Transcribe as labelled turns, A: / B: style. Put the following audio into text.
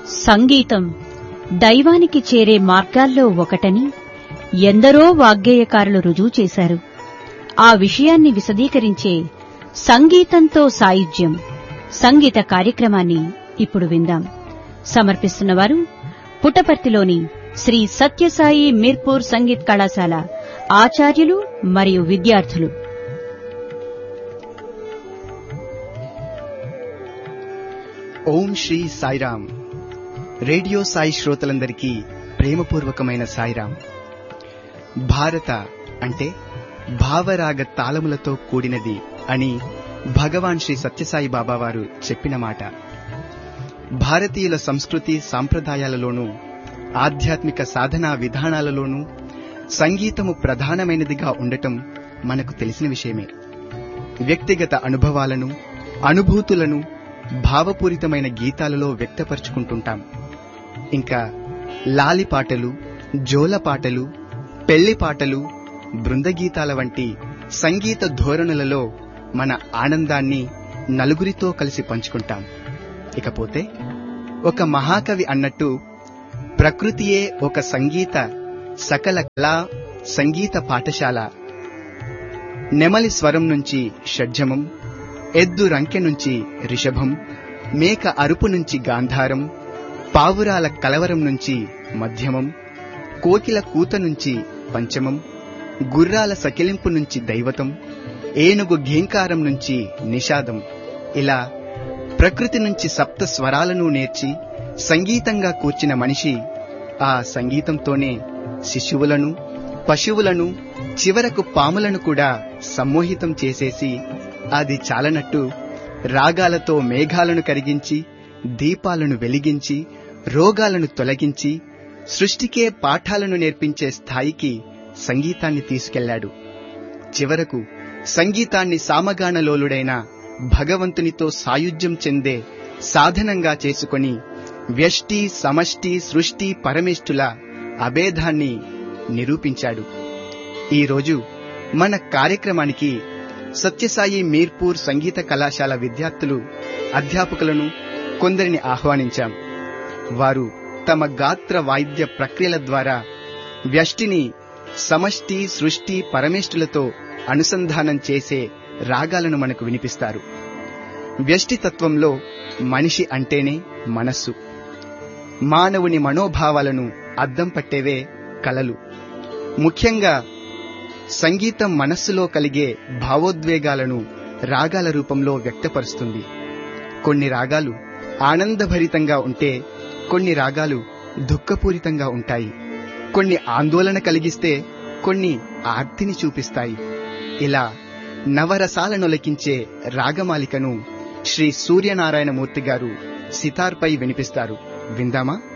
A: సంగీతం దైవానికి చేరే మార్గాల్లో ఒకటని ఎందరో వాగ్గేయకారులు రుజువు చేశారు ఆ విషయాన్ని విశదీకరించే సంగీతంతో సాయుధ్యం సంగీత కార్యక్రమాన్ని ఇప్పుడు విందాం సమర్పిస్తున్నవారు పుట్టపర్తిలోని శ్రీ సత్యసాయి మీర్పూర్ సంగీత్ కళాశాల ఆచార్యులు మరియు విద్యార్థులు
B: ఓం శ్రీ సాయిరామ్ రేడియో సాయి శ్రోతలందరికీ ప్రేమపూర్వకమైన సాయిరామ్ భారత అంటే భావరాగ తాళములతో కూడినది అని భగవాన్ శ్రీ సత్యసాయి బాబా వారు చెప్పిన మాట భారతీయుల సంస్కృతి సాంప్రదాయాలలోనూ ఆధ్యాత్మిక సాధనా విధానాలలోనూ సంగీతము ప్రధానమైనదిగా ఉండటం మనకు తెలిసిన విషయమే వ్యక్తిగత అనుభవాలను అనుభూతులను భావపూరితమైన గీతాలలో వ్యక్తపరుచుకుంటుంటాం ఇంకా లాలి పాటలు జోల పాటలు పెళ్లి పాటలు బృందగీతాల వంటి సంగీత ధోరణులలో మన ఆనందాన్ని నలుగురితో కలిసి పంచుకుంటాం ఇకపోతే ఒక మహాకవి అన్నట్టు ప్రకృతియే ఒక సంగీత సకల కళా సంగీత పాఠశాల నెమలి స్వరం నుంచి షడ్జమం ఎద్దు రంకె నుంచి రిషభం మేక అరుపు నుంచి గాంధారం పావురాల కలవరం నుంచి మధ్యమం కోకిల కూత నుంచి పంచమం గుర్రాల సకిలింపు నుంచి దైవతం ఏనుగు ఘీంకారం నుంచి నిషాదం ఇలా ప్రకృతి నుంచి సప్త స్వరాలను నేర్చి సంగీతంగా కూర్చిన మనిషి ఆ సంగీతంతోనే శిశువులను పశువులను చివరకు పాములను కూడా సమ్మోహితం చేసేసి అది చాలనట్టు రాగాలతో మేఘాలను కరిగించి దీపాలను వెలిగించి రోగాలను తొలగించి సృష్టికే పాఠాలను నేర్పించే స్థాయికి సంగీతాన్ని తీసుకెళ్లాడు చివరకు సంగీతాన్ని సామగానలోలుడైన భగవంతునితో సాయుధ్యం చెందే సాధనంగా చేసుకొని వ్యష్టి సమష్టి సృష్టి పరమేష్ఠుల అభేదాన్ని నిరూపించాడు ఈరోజు మన కార్యక్రమానికి సత్యసాయి మీర్పూర్ సంగీత కళాశాల విద్యార్థులు అధ్యాపకులను కొందరిని ఆహ్వానించాం వారు తమ గాత్ర వాయిద్య ప్రక్రియల ద్వారా వ్యష్టిని సమష్టి సృష్టి పరమేష్ఠులతో అనుసంధానం చేసే రాగాలను మనకు వినిపిస్తారు వ్యష్టి తత్వంలో మనిషి అంటేనే మనస్సు మానవుని మనోభావాలను అద్దం పట్టేవే కళలు ముఖ్యంగా సంగీతం మనస్సులో కలిగే భావోద్వేగాలను రాగాల రూపంలో వ్యక్తపరుస్తుంది కొన్ని రాగాలు ఆనందభరితంగా ఉంటే కొన్ని రాగాలు దుఃఖపూరితంగా ఉంటాయి కొన్ని ఆందోళన కలిగిస్తే కొన్ని ఆర్తిని చూపిస్తాయి ఇలా నవరసాలనొలకించే రాగమాలికను శ్రీ సూర్యనారాయణమూర్తి గారు సితార్పై వినిపిస్తారు విందామా